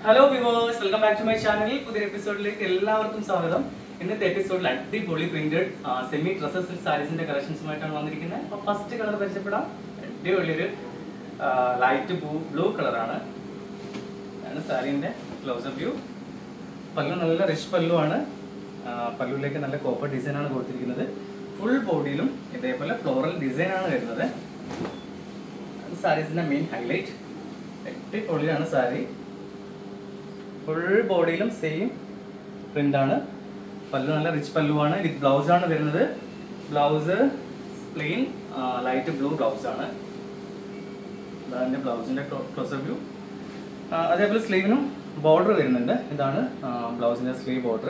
hello viewers welcome back to my channel പുതിയ എപ്പിസോഡിലേക്ക് എല്ലാവർക്കും സ്വാഗതം ഇന്നത്തെ എപ്പിസോഡിൽ അടിപൊളി പ്രിന്റഡ് സെമി ഡ്രസ്സസ് സാരീസിന്റെ കളക്ഷൻസുമായിട്ടാണ് വന്നിരിക്കുന്നത് അപ്പോൾ ഫസ്റ്റ് കളർ പരിചയപ്പെടാം അടിപൊളി ഒരു ലൈറ്റ് ബ്ലൂ ബ്ലൂ കളറാണ് ആണ് സാരീന്റെ ക്ലോസ് വ്യൂ പല്ലു നല്ല റിച്ച് പല്ലുവാണ് ആ, പല്ലുവിലേക്ക് നല്ല കോപ്പർ ഡിസൈൻ ആണ് കൊടുത്തിരിക്കുന്നത് ഫുൾ ബോഡിയിലും ഇതേപോലെ ഫ്ലോറൽ ഡിസൈൻ ആണ് വരുന്നത് സാരീസിന്റെ മെയിൻ ഹൈലൈറ്റ് അടിപൊളിയാണ് സാരി ഫുൾ ബോഡിയിലും സെയിം പ്രിന്റ് ആണ് പല്ലു നല്ല റിച്ച് പല്ലുവാണ് വിത്ത് ബ്ലൗസ് ആണ് വരുന്നത് blouse plain light blue blouse ആണ് അതിന്റെ ബ്ലൗസിന്റെ ക്ലോസർ വ്യൂ അതേപോലെ സ്ലീവിനും ബോർഡർ വരുന്നുണ്ട് ഇതാണ് ബ്ലൗസിന്റെ സ്ലീവ് ബോർഡർ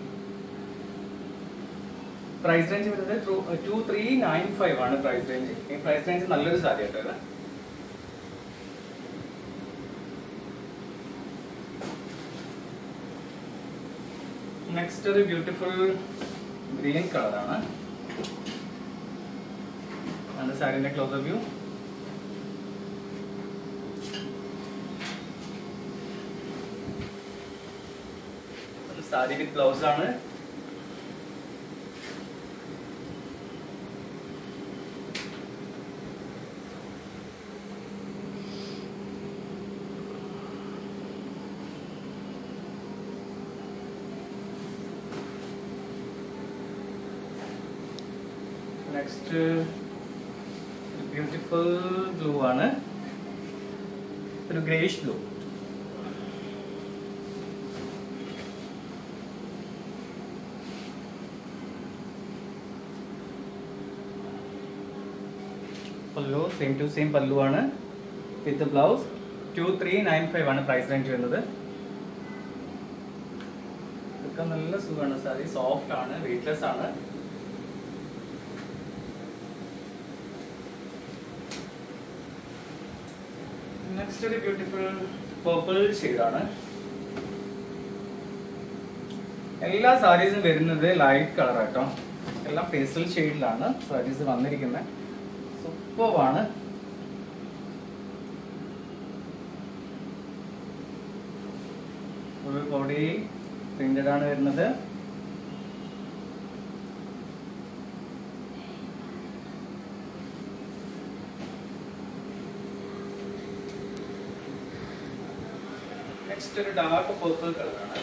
പ്രൈസ് റേഞ്ച് വരുന്നത് ടു ത്രീ നയൻ ഫൈവ് ആണ് പ്രൈസ് റേഞ്ച് ഈ പ്രൈസ് റേഞ്ച് നല്ലൊരു സാരി കേട്ടോ ഇത് നെക്സ്റ്റ് ഒരു ബ്യൂട്ടിഫുൾ ഗ്രീൻ കളറാണ് ആണ് സാരിന്റെ closer view sari with blouse ആണ് നെക്സ്റ്റ് ബ്യൂട്ടിഫുൾ ബ്ലൂ ആണ് ഒരു greyish blue pallu same to same pallu ആണ് with blouse two three nine five ആണ് പ്രൈസ് റേഞ്ച് വരുന്നത് ഇതൊക്കെ നല്ല സുഖമാണ് സാരി സോഫ്റ്റ് ആണ് വെയിറ്റ്ലെസ് ആണ് നെക്സ്റ്റ് ഒരു ബ്യൂട്ടിഫുൾ പേർപ്പിൾ ആണ് എല്ലാ സാരീസും വരുന്നത് ലൈറ്റ് കളർ ആട്ടോ എല്ലാം പേസ്റ്റൽ ഷെയ്ഡിലാണ് സാരീസ് വന്നിരിക്കുന്നത് സൂപ്പറാണ് ഫുൾ ബോഡി പ്രിന്റഡ് ആണ് വരുന്നത് നെക്സ്റ്റ് ഒരു ഡാർക്ക് പേർപ്പിൾ കളറാണ്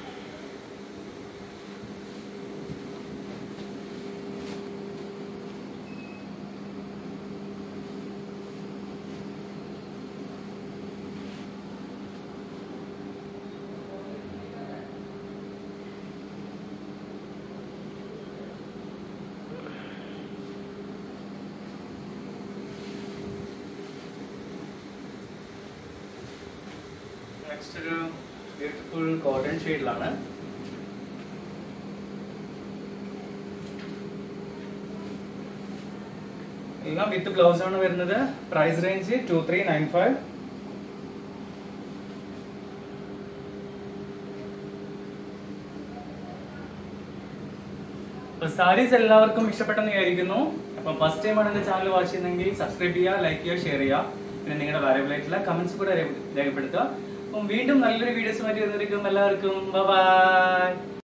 നെക്സ്റ്റ് ഒരു ബ്യൂട്ടിഫുൾ ഗോൾഡൻ ഷെയ്ഡിലാണ് എല്ലാം വിത്ത് ബ്ലൗസ് ആണ് വരുന്നത് price range two three nine five saris എല്ലാവർക്കും ഇഷ്ടപ്പെട്ടെന്ന് വിചാരിക്കുന്നു അപ്പം ഫസ്റ്റ് ടൈം ആണ് എന്റെ ചാനൽ വാച്ച് ചെയ്യുന്നെങ്കിൽ സബ്സ്ക്രൈബ് ചെയ്യുക ലൈക്ക് ചെയ്യുക ഷെയർ ചെയ്യുക പിന്നെ നിങ്ങളുടെ വാല്യബിൾ ആയിട്ടുള്ള കമന്റ്സ് കൂടെ രേഖ- രേഖപ്പെടുത്തുക അപ്പം വീണ്ടും നല്ലൊരു വീഡിയോസ് മാറ്റി വരുന്നവർക്കും എല്ലാവർക്കും ബൈ